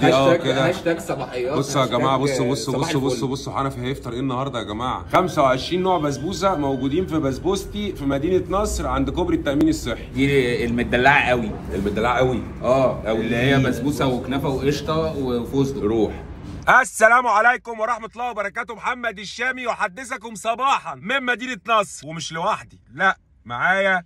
اه هاشتاج كده هاشتاج صباحيات بصوا يا جماعه هاشتاج بصوا بصوا صباح بصوا الفل. بصوا بصوا حنفي هيفطر ايه النهارده يا جماعه 25 نوع بسبوسه موجودين في بسبوستي في مدينه نصر عند كوبري التامين الصحي دي المدلعه قوي المدلعه قوي اه أوي. اللي هي بسبوسه وكنافه وقشطه وفستق روح السلام عليكم ورحمة الله وبركاته محمد الشامي يحدثكم صباحا من مدينة نصر ومش لوحدي لا معايا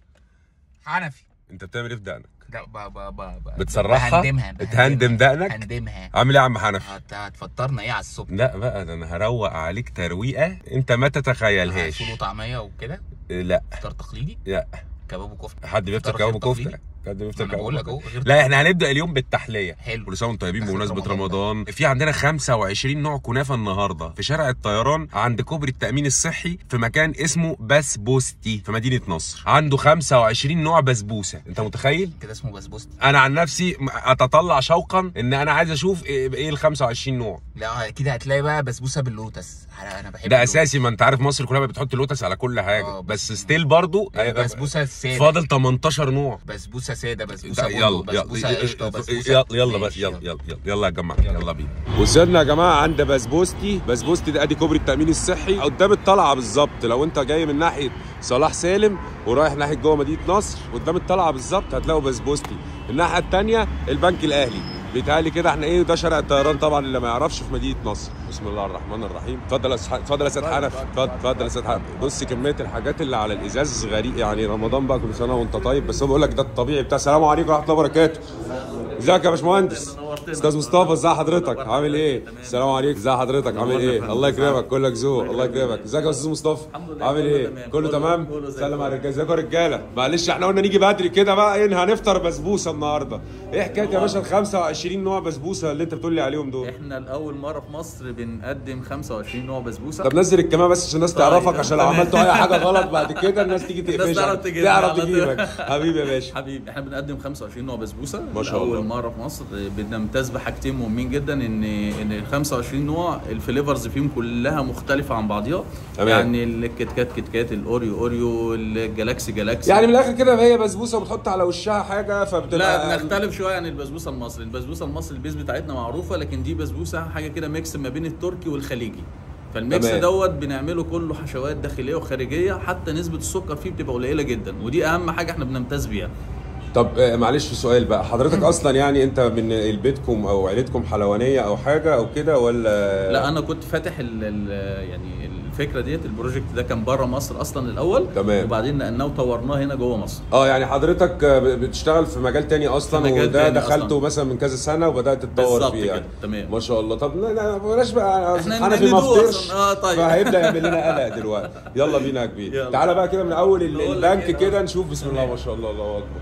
حنفي انت بتعمل ايه في دقنك؟ لا با با با با بتسرحها؟ بهندمها بتهندم دقنك؟ هندمها عامل ايه يا عم حنفي؟ هت- هتفطرنا ايه على الصبح لا بقى ده انا هروق عليك ترويقه انت ما تتخيلهاش فول وطعميه وكده لا فطار تقليدي لا كباب وكفته حد بيفطر فطار غير كباب وكفته تقليدي؟ حد بيفطر أنا كباب بقول لك وكفتة. أهو، غير لا احنا هنبدا اليوم بالتحليه حلو. كل سنه وانتم طيبين دخلت بمناسبه رمضان رمضان في عندنا 25 نوع كنافه النهارده في شارع الطيران عند كوبري التامين الصحي في مكان اسمه بسبوستي في مدينه نصر عنده 25 نوع بسبوسه انت متخيل كده اسمه بسبوستي انا عن نفسي م- اتطلع شوقا ان انا عايز اشوف ايه إيه ال 25 نوع لا كده هتلاقي بقى بسبوسه باللوتس انا أنا بحب ده اللوتس. اساسي ما انت عارف مصر كلها بتحط لوتس على كل حاجه آه، بس بس- ستيل برضو هيبقى بسبوسه ساده فاضل 18 نوع بسبوسه ساده بسبوسه يلا بندق، بسبوسه قشطه بسبوسه يلا يلا بس ماشي، يلا يلا يلا يلا يا جماعه يلا بينا وصلنا يا جماعه عند بسبوستي بسبوستي ده ادي كوبري التامين الصحي قدام الطلعه بالظبط لو انت جاي من ناحيه صلاح سالم ورايح ناحيه جوه مدينه نصر قدام الطلعه بالظبط هتلاقوا بسبوستي الناحيه الثانيه البنك الاهلي بيتهيألي كده احنا ايه ده شارع الطيران طبعا اللي ما يعرفش في مدينه نصر بسم الله الرحمن الرحيم اتفضل يا أستاذ- اتفضل يا استاذ حنف اتفضل اتفضل يا استاذ حنف بص كميه الحاجات اللي على الازاز غريب يعني رمضان بقى كل سنه وانت طيب بس هو بيقول لك ده الطبيعي بتاع السلام عليكم ورحمه الله وبركاته ازيك يا باشمهندس استاذ مصطفى ازي حضرتك عامل ايه السلام عليكم ازي حضرتك عامل ايه الله يكرمك كلك ذوق الله يكرمك ازيك يا استاذ مصطفى عامل ايه كله تمام سلم على الرجاله ازيكم يا رجاله معلش احنا قلنا نيجي بدري كده بقى ايه هنفطر بسبوسه النهارده ايه حكايه يا باشا ال 25 نوع بسبوسه اللي انت بتقول لي عليهم دول احنا لاول مره في مصر بنقدم 25 نوع بسبوسه طب نزل الكمامه بس عشان الناس طيب، تعرفك عشان لو تمام. عملتوا اي حاجه غلط بعد كده الناس تيجي الناس تقفشك تعرف تجيبنا تعرف على طول. تجيبك حبيبي يا باشا حبيبي احنا بنقدم 25 نوع بسبوسه ما شاء الله. اول مره في مصر بنمتاز بحاجتين مهمين جدا ان ان ال 25 نوع الفليفرز فيهم كلها مختلفه عن بعضيها تمام. يعني الكيت كات كيت كات الاوريو اوريو الجالاكسي جالاكسي يعني من الاخر كده هي بسبوسه وبتحط على وشها حاجه فبتبقى لا بنختلف شويه عن البسبوسه المصري البسبوسه المصري البيز بتاعتنا معروفه لكن دي بسبوسه حاجه كده ميكس ما بين التركي والخليجي فالميكس تمام. دوت بنعمله كله حشوات داخليه وخارجيه حتى نسبه السكر فيه بتبقى قليله جدا ودي اهم حاجه احنا بنمتاز بيها طب آه، معلش في سؤال بقى حضرتك اصلا يعني انت من بيتكم او عيلتكم حلوانيه او حاجه او كده ولا لا انا كنت فاتح ال ال يعني الفكره ديت البروجكت ده كان بره مصر اصلا الاول تمام. وبعدين نقلناه وطورناه هنا جوه مصر اه يعني حضرتك آه، بتشتغل في مجال تاني اصلا في مجال وده تاني دخلته أصلاً. مثلا من كذا سنه وبدات تتطور بالظبط فيه كده، يعني تمام. ما شاء الله طب لا لا بلاش بقى إحنا حنفي ما ندوق فطرش أصلاً. آه، طيب. فهيبدا يعمل لنا قلق دلوقتي يلا بينا يا كبير يلا. تعالى بقى كده من اول ال- نقول لك البنك كده. كده نشوف بسم الله ما شاء الله الله اكبر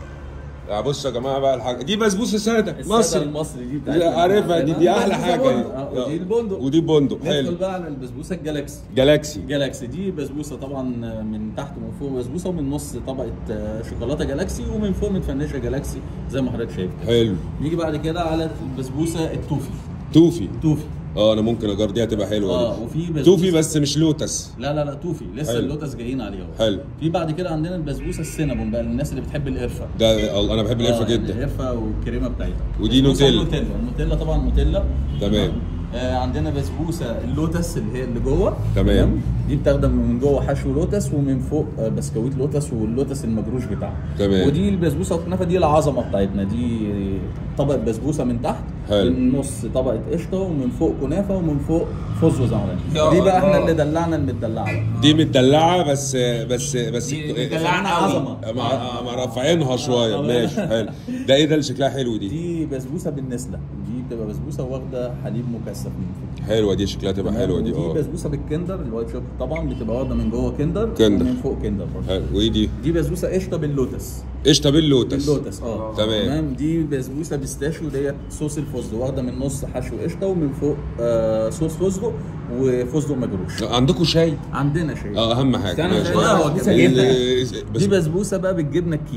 يا بصوا يا جماعه بقى الحاجه دي بسبوسه ساده مصري المصري دي دي عارفها دي دي احلى حاجه آه، ودي البندق ودي بندق ندخل حلو بقى على البسبوسه الجالاكسي جالاكسي جالاكسي دي بسبوسه طبعا من تحت ومن فوق بسبوسه ومن النص طبقه آه، شوكولاته جالاكسي ومن فوق متفنشه جالاكسي زي ما حضرتك شايف كده. حلو نيجي بعد كده على البسبوسه التوفي توفي توفي اه انا ممكن اجرب دي هتبقى حلوه اه دي وفي بسبوسه توفي بس مش لوتس لا لا لا توفي لسه حلو. اللوتس جايين عليه اهو حلو في بعد كده عندنا البسبوسه السينابون بقى للناس اللي بتحب القرفه ده انا بحب القرفه آه، جدا القرفه والكريمه بتاعتها ودي بسبوسة نوتيلا. نوتيلا النوتيلا طبعا نوتيلا تمام. آه عندنا بسبوسه اللوتس اللي هي اللي جوه تمام. دي بتخدم من جوه حشو لوتس ومن فوق آه، بسكويت لوتس واللوتس المجروش بتاعها تمام. ودي البسبوسه والكنافه دي العظمه بتاعتنا دي طبقه بسبوسه من تحت حلو. من النص طبقه قشطه ومن فوق كنافه ومن فوق فوز وزعران يا دي بقى احنا الله. اللي دلعنا المدلعه بقى. دي متدلعه بس بس بس دي إيه، مدلعة قوي. عظمه مع مع رافعينها شويه آه. ماشي حلو ده ايه ده اللي شكلها حلو دي دي بسبوسه بالنسله دي بتبقى بسبوسه واخده حليب مكثف من فوق حلوه دي شكلها تبقى حلوه دي ودي اه بسبوسه بالكندر الوايت شوكليت طبعا بتبقى واخده من جوه كندر كندر. ومن فوق كندر برضه حلو وايه دي دي بسبوسه قشطه باللوتس قشطه باللوتس باللوتس اه تمام. دي بسبوسه بيستاشيو ديت صوص الفستق واخده من نص حشو قشطه ومن فوق آه صوص فستق وفستق مجروش عندكم شاي عندنا شيء اه اهم حاجه استنى، ماشي. استنى، هو بسبوسة ال- جبنة. بس- دي بسبوسه بقى بالجبنه الكيري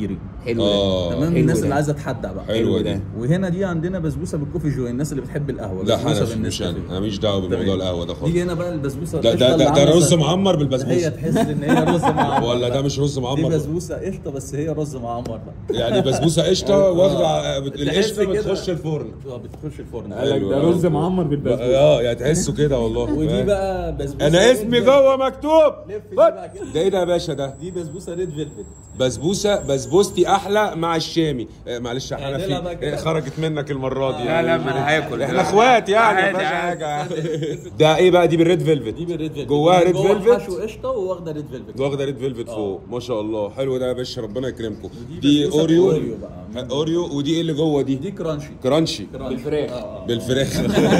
حلو آه. ده تمام حلو الناس ده. اللي عايزه تحدق بقى حلوه ده. دي وهنا دي عندنا بسبوسه بالكوفي جو الناس اللي بتحب القهوه لا بسبوسة حنفي مش بالنسكافيه. انا انا ماليش دعوه بموضوع تمام. القهوه ده خالص دي هنا بقى البسبوسه ده القشطة ده اللي ده, ده عاملة رز زي- معمر هي بالبسبوسه تحس ان هي رز معمر ولا ده مش رز دي معمر بسبوسه قشطه بس هي رز معمر بقى يعني بسبوسه قشطه آه. واخده تحس القشطه كده. بتخش الفرن اه بتخش الفرن قال لك ده رز معمر اه يعني تحسه كده والله ودي فاهم؟ بقى بسبوسه انا ريد اسمي فيلفت. جوه مكتوب لف دي بقى كده. ده ايه ده يا باشا ده دي بسبوسه ريد فيلفت بسبوسه بسبوستي احلى مع الشامي آه، معلش يا اعدلها بقى حنفي كده. آه، خرجت منك المره دي لا لا ما انا هاكل احنا اخوات يعني عادي، مفيهاش عادي. حاجه ده ايه بقى دي بالريد فيلفت دي بالريد فيلفت جواها دي ريد جوه فيلفت حشو قشطه وواخده ريد فيلفت واخده ريد فيلفت فوق ما شاء الله حلو ده يا باشا ربنا يكرمكم ودي دي بسبوسة اوريو بأوريو بقى. اوريو ودي ايه اللي جوه دي دي كرانشي كرانشي بالفراخ بالفراخ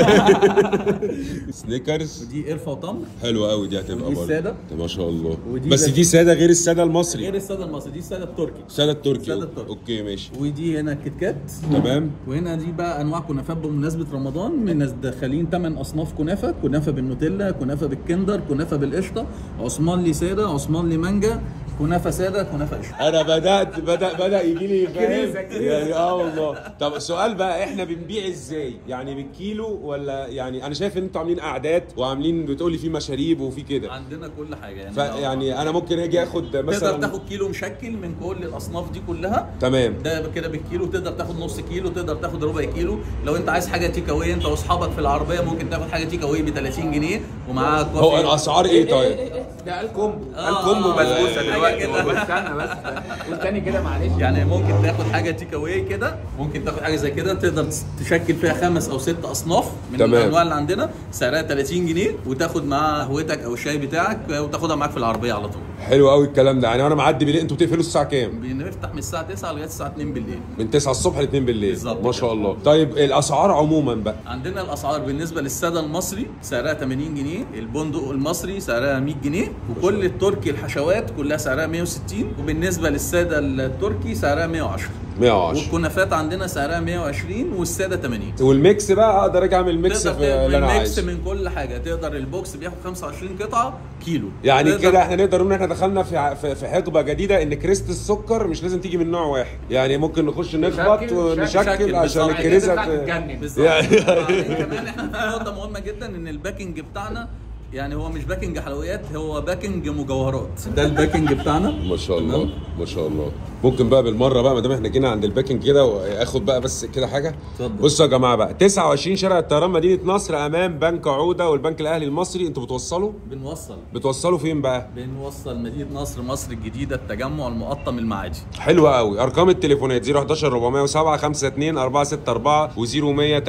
سنيكرز ودي قرفه وتمر حلوه قوي دي هتبقى ودي برضه السادة. ده ما شاء الله ودي بس بس- دي ساده غير الساده المصري غير الساده المصري دي الساده التركي ساده التركي السادة التركي. اوكي ماشي ودي هنا كيت كات تمام وهنا دي بقى انواع كنافات بمناسبه رمضان منزلين 8 اصناف كنافه كنافه بالنوتيلا كنافه بالكندر كنافه بالقشطه عثمان لي ساده عثمان لي مانجا كنافه ساده كنافه قشطه انا بدات بدا بدا يجي لي فاهم يعني اه والله طب السؤال بقى احنا بنبيع ازاي يعني بالكيلو ولا يعني انا شايف ان انتوا عاملين قعدات وعاملين بتقولي في مشاريب وفي كده عندنا كل حاجه يعني فيعني انا ممكن اجي اخد تقدر مثلا تاخد كيلو مشكل من كل الاصناف دي كلها تمام ده كده بالكيلو تقدر تاخد نص كيلو تقدر تاخد ربع كيلو لو انت عايز حاجه تيك اواي انت واصحابك في العربيه ممكن تاخد حاجه تيك اواي ب 30 جنيه ومعاها كوفي هو الاسعار ايه طيب ده الكومبو آه، الكومبو آه، بسبوسه حاجة دلوقتي كده. والله استنى بس قول تاني كده معلش يعني ممكن تاخد حاجه تيك اواي كده ممكن تاخد حاجه زي كده تقدر تشكل فيها خمس او ست اصناف من تمام. الانواع اللي عندنا سعرها 30 جنيه وتاخد معاها قهوتك او الشاي بتاعك وتاخدها معاك في العربيه على طول حلو قوي الكلام ده يعني وانا معدي بالليل انتوا بتقفلوا الساعه كام بنفتح من الساعه 9 لغايه الساعه 2 بالليل من 9 الصبح ل 2 بالليل بالظبط ما شاء الله طيب الاسعار عموما بقى عندنا الاسعار بالنسبه للساده المصري سعرها 80 جنيه البندق المصري سعرها 100 جنيه وكل التركي الحشوات كلها سعرها 160 وبالنسبه للساده التركي سعرها 110 110 والكنافات عندنا سعرها 120 والساده 80 والميكس بقى اقدر اجي اعمل ميكس تقدر في اللي تعمل انا ميكس عايزه من كل حاجه تقدر البوكس بياخد 25 قطعه كيلو يعني تقدر- كده احنا نقدر نقول ان احنا دخلنا في ع- في في حقبه جديده ان كريست السكر مش لازم تيجي من نوع واحد يعني ممكن نخش نخبط نشكل- ونشكل نشكل عشان بالظبط. الكريزه تطلع ت- تتجنن. بالظبط يعني- وبعدين كمان احنا في نقطه مهمه جدا ان الباكنج بتاعنا يعني هو مش باكنج حلويات هو باكنج مجوهرات ده الباكنج بتاعنا ما شاء الله ما شاء الله ممكن بقى بالمره بقى ما دام احنا جينا عند الباكنج كده واخد بقى بس كده حاجه اتفضل. بصوا يا جماعه بقى 29 شارع الطيران مدينه نصر امام بنك عوده والبنك الاهلي المصري انتوا بتوصلوا بنوصل بتوصلوا فين بقى بنوصل مدينه نصر مصر الجديده التجمع المقطم المعادي حلوة قوي ارقام التليفونات 011 407 52 464 و0100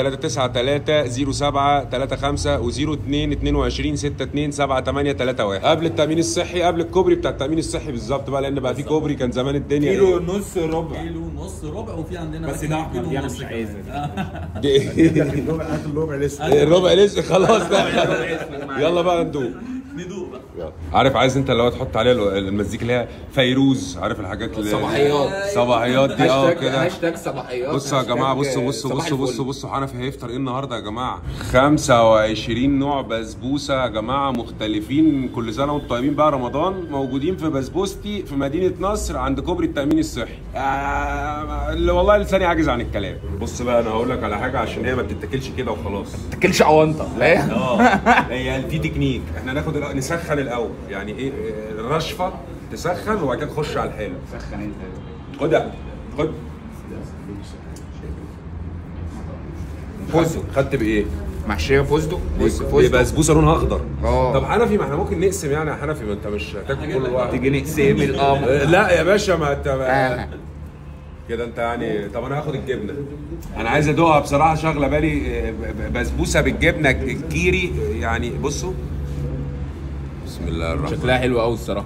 393 07 35 و02 22 62 78 31 قبل التامين الصحي قبل الكوبري بتاع التامين الصحي بالظبط بقى لان بقى في كوبري كان زمان الدنيا كيلو إيه؟ نص ربع كيلو ونص ربع وفي عندنا بس باكنج ده احمر كيلو دي انا ونص مش كمان. عايزها دي إيه؟ الربع هات الربع لسه الربع لسه خلاص ده يلا بقى ندوق ندوق بقى يلا. عارف عايز انت اللي هو تحط عليها المزيكا اللي هي فيروز عارف الحاجات اللي صباحيات. صباحيات دي اه هاشتاج كده هاشتاج صباحيات بصوا يا هاشتاج جماعه بصوا بصوا صباح بصوا الفل. بصوا بصوا حنفي هيفطر ايه النهارده يا جماعه 25 نوع بسبوسه يا جماعه مختلفين كل سنه وانتم طيبين بقى رمضان موجودين في بسبوستي في مدينه نصر عند كوبري التامين الصحي آه اللي والله لساني عاجز عن الكلام بص بقى انا هقول لك على حاجه عشان هي ما بتتاكلش كده وخلاص تاكلش اونطه لا اه هي في تكنيك احنا ناخد الأول- نسخن الاول يعني ايه آه، الرشفه تسخن وبعد كده تخش على الحلو سخن انت خدها خد فستق خدت بايه؟ محشيه فستق بص بيبقى فستق بسبوسه لونها اخضر اه. طب حنفي ما احنا ممكن نقسم يعني يا حنفي ما انت مش هتاكل كل واحد تيجي نقسم القمر آه، لا يا باشا ما انت آه. كده انت يعني طب انا هاخد الجبنه انا عايز ادوقها بصراحه شغله بالي آه، ب- بسبوسه بالجبنه الكيري آه، يعني بصوا بسم الله الرحمن شكلها حلو قوي الصراحه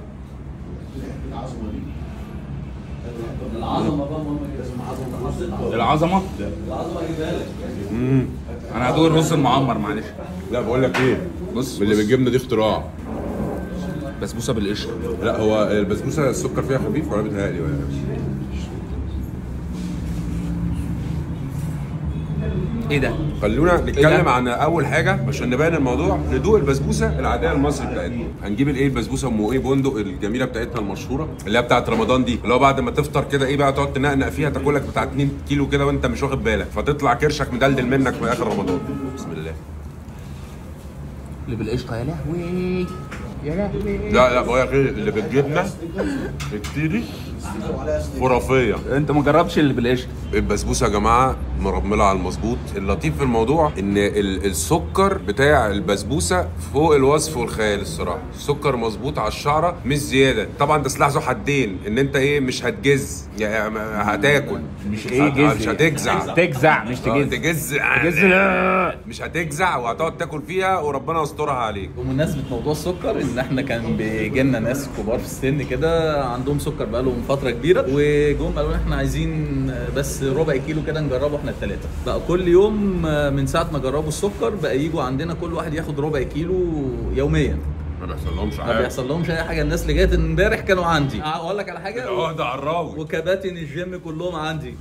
العظمه بقى مهمه جدا العظمه العظمه اجيبها لك انا هدوق الرز المعمر معلش لا بقول لك ايه بص اللي بالجبنه دي اختراع بسبوسه بالقشطه لا هو البسبوسه السكر فيها خفيف ولا بيتهيألي ولا ايه ده؟ خلونا نتكلم ده؟ عن اول حاجه عشان نبين الموضوع ندوق البسبوسه العاديه المصري بتاعتنا هنجيب الايه البسبوسه ام ايه بندق الجميله بتاعتنا المشهوره اللي هي بتاعت رمضان دي اللي هو بعد ما تفطر كده ايه بقى تقعد تنقنق فيها تاكلك بتاع 2 كيلو كده وانت مش واخد بالك فتطلع كرشك مدلدل منك في اخر رمضان بسم الله اللي بالقشطه يا لهوي يا لهوي لا لا بقول لك ايه اللي بالجبنه الكتيري خرافيه انت ما جربش اللي بالقشطه البسبوسه يا جماعه مرمله على المظبوط اللطيف في الموضوع ان ال- السكر بتاع البسبوسه فوق الوصف والخيال الصراحه السكر مظبوط على الشعره مش زياده طبعا ده سلاح ذو حدين ان انت ايه مش هتجز يعني ما- هتاكل مش ايه هت- جز مش هتجزع تجزع مش آه، تجز تجز تجز لا. مش هتجزع وهتقعد تاكل فيها وربنا يسترها عليك بمناسبة موضوع السكر ان احنا كان بيجي لنا ناس كبار في السن كده عندهم سكر بقالهم فترة كبيرة وجم قالوا لنا احنا عايزين بس ربع كيلو كده نجربه احنا الثلاثة بقى كل يوم من ساعة ما جربوا السكر بقى يجوا عندنا كل واحد ياخد ربع كيلو يوميا ما بيحصلهمش ما حاجه بيحصل لهمش اي حاجة الناس اللي جت امبارح كانوا عندي اقول لك على حاجة اه ده عراوي وكباتن الجيم كلهم عندي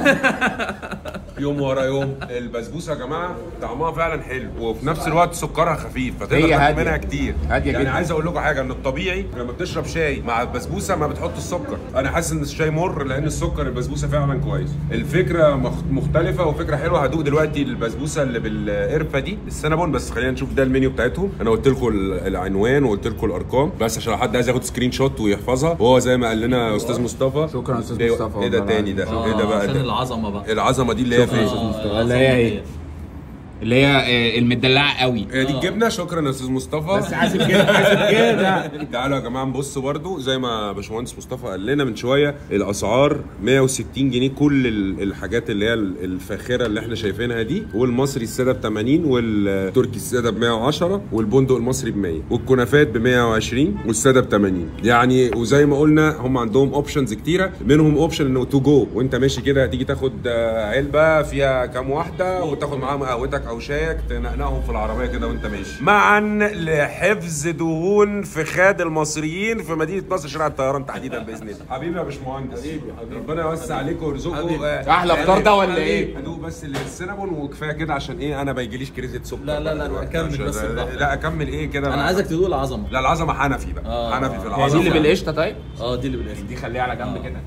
يوم ورا يوم البسبوسه يا جماعه طعمها فعلا حلو وفي نفس الوقت سكرها خفيف فتقدر هي تاكل هادية. منها كتير هادية يعني جدا. عايز اقول لكم حاجه ان الطبيعي لما بتشرب شاي مع البسبوسه ما بتحط السكر انا حاسس ان الشاي مر لان السكر البسبوسه فعلا كويس الفكره مخ- مختلفه وفكره حلوه هدوق دلوقتي البسبوسه اللي بالقرفه دي السينابون بس خلينا نشوف ده المنيو بتاعتهم انا قلت لكم ال- العنوان وقلت لكم الارقام بس عشان لو حد عايز ياخد سكرين شوت ويحفظها وهو زي ما قال لنا استاذ مصطفى شكراً يا أستاذ ده- مصطفى ايه ده والله تاني ده آه، ايه ده بقى عشان ده؟ العظمة بقى العظمه دي اللي هي فين آه، اللي هي ايه؟ اللي هي آه، المدلعه قوي هي دي الجبنه شكرا يا استاذ مصطفى بس عازب كده عازب كده تعالوا يا جماعه نبص برضو زي ما باشمهندس مصطفى قال لنا من شويه الاسعار 160 جنيه كل ال- الحاجات اللي هي ال- الفاخره اللي احنا شايفينها دي والمصري الساده ب 80 والتركي الساده ب 110 والبندق المصري ب 100 والكنافات ب 120 والساده ب 80 يعني وزي ما قلنا هم عندهم اوبشنز كتيره منهم اوبشن انه تو جو وانت ماشي كده هتيجي تاخد آه، علبه فيها كام واحده وتاخد معاهم قهوتك او شايك تنقنقهم في العربيه كده وانت ماشي معا لحفظ دهون فخاد المصريين في مدينه نصر شارع الطيران تحديدا باذن الله حبيبي يا باشمهندس ربنا يوسع عليكم ويرزقكم آه، أحلى فطار ده ولا إيه؟ ادوق بس السينابون وكفايه كده عشان ايه انا ما يجيليش كريزه سكر لا، لا، لا، دلوقتي. أكمل عشان- بس البحر. لا اكمل ايه كده انا عايزك تدوق العظمة لا العظمه حنفي بقى آه. حنفي في هي هي العظمه دي اللي بالقشطه طيب؟ اه دي اللي بالقشطة دي خليها على جنب كده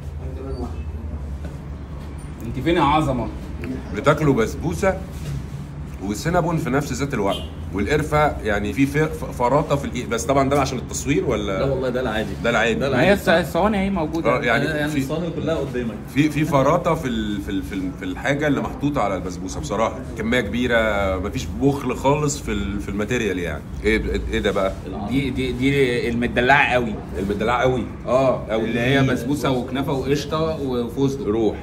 انت فين يا عظمه؟ بتاكلوا بسبوسه وسينابون في نفس ذات الوقت والقرفه يعني في ف- فراطه في الإيه بس طبعا ده عشان التصوير لا ولا والله ده العادي ده العادي ده ما هي العادي الص- الصواني اهي آه، موجوده يعني يعني يعني في- الصواني كلها قدامك في في فراطه في ال في ال في, ال في الحاجه اللي محطوطه على البسبوسه بصراحه كميه كبيره مفيش بخل خالص في ال في الماتيريال يعني ايه ايه ده بقى دي دي دي المدلعه قوي المدلعه قوي اه أوي. اللي هي بسبوسه وكنافه وقشطه وفستق روح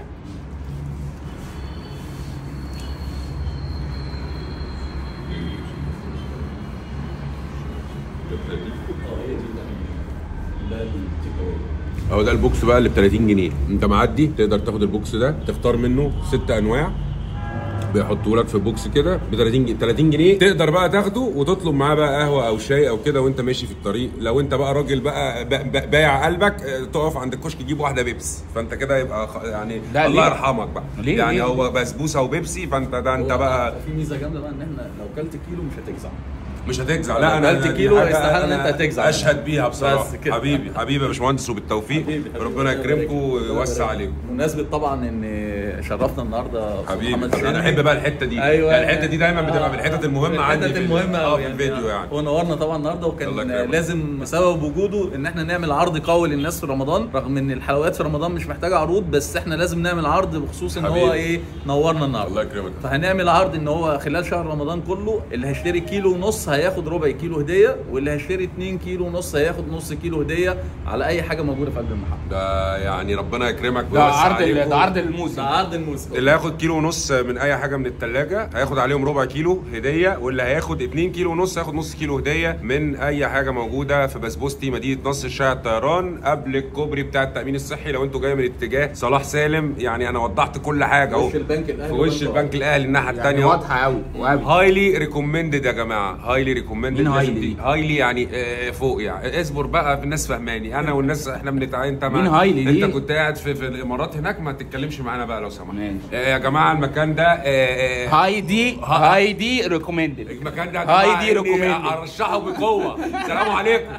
هو ده البوكس بقى اللي ب 30 جنيه انت معدي تقدر تاخد البوكس ده تختار منه ست انواع بيحطوا لك في بوكس كده ب 30 جنيه 30 جنيه تقدر بقى تاخده وتطلب معاه بقى قهوه او شاي او كده وانت ماشي في الطريق لو انت بقى راجل بقى ب- ب- بايع قلبك اه، تقف عند الكشك تجيب واحده بيبس فانت كده يبقى خ- يعني لا، الله ليه؟ يرحمك بقى ليه؟ يعني ليه؟ هو بسبوسه وبيبسي فانت ده انت هو بقى في ميزه جامده بقى ان احنا لو كلت كيلو مش هتجزع مش هتجزع لو لا انا أكلت أنا- كيلو دي حاجة يستحق إن أنا أنت تجزع. اشهد بيها بصراحه بس كده. حبيبي حبيبي يا باشمهندس وبالتوفيق حبيبي، حبيبي. ربنا يكرمكم ويوسع عليكم بمناسبه طبعا ان شرفنا النهارده أستاذ حبيبي محمد حبيبي. انا الشامي. احب بقى الحته دي ايوه يعني الحته دي دايما بتبقى من الحتت المهمه عندي الحتت في ال- المهمه اه قوي في الفيديو يعني هو نورنا طبعا النهارده الله وكان يكرمك. لازم بسبب وجوده ان احنا نعمل عرض قوي للناس في رمضان رغم ان الحلويات في رمضان مش محتاجه عروض بس احنا لازم نعمل عرض بخصوص ان هو حبيبي. ايه نورنا الله النهارده يكرمك فهنعمل عرض ان هو خلال شهر رمضان كله اللي هيشتري كيلو ونص هياخد ربع كيلو هديه واللي هيشتري 2 كيلو ونص هياخد نص كيلو هديه على اي حاجه موجوده في قلب المحل ده يعني ربنا يكرمك ده ويوسع عرض ال- عليكم. ده عرض ده الموسم عرض الموسم اللي هياخد كيلو ونص من اي حاجه من التلاجة هياخد عليهم ربع كيلو هديه واللي هياخد 2 كيلو ونص هياخد نص كيلو هديه من اي حاجه موجوده في بسبوستي مدينه نصر شارع الطيران قبل الكوبري بتاع التامين الصحي لو انتوا جاي من اتجاه صلاح سالم يعني انا وضحت كل حاجه اهو وش البنك في الاهلي وش البنك الاهلي الناحيه يعني الثانيه واضحه قوي وقوي هايلي ريكومندد يا جماعه هايلي ريكومندد مين هايلي دي؟ هايلي يعني آه، فوق يعني اصبر بقى في الناس فهماني انا والناس احنا بنتعين انت مين هايلي دي؟ انت كنت قاعد في, في الامارات هناك ما تتكلمش معانا بقى لو سمحت سمحت ماشي. آه، يا جماعه المكان ده آه، آه، هايدي هايدي ريكومندد المكان ده يا هاي جماعه دي إني recommended. ارشحه بقوه سلام عليكم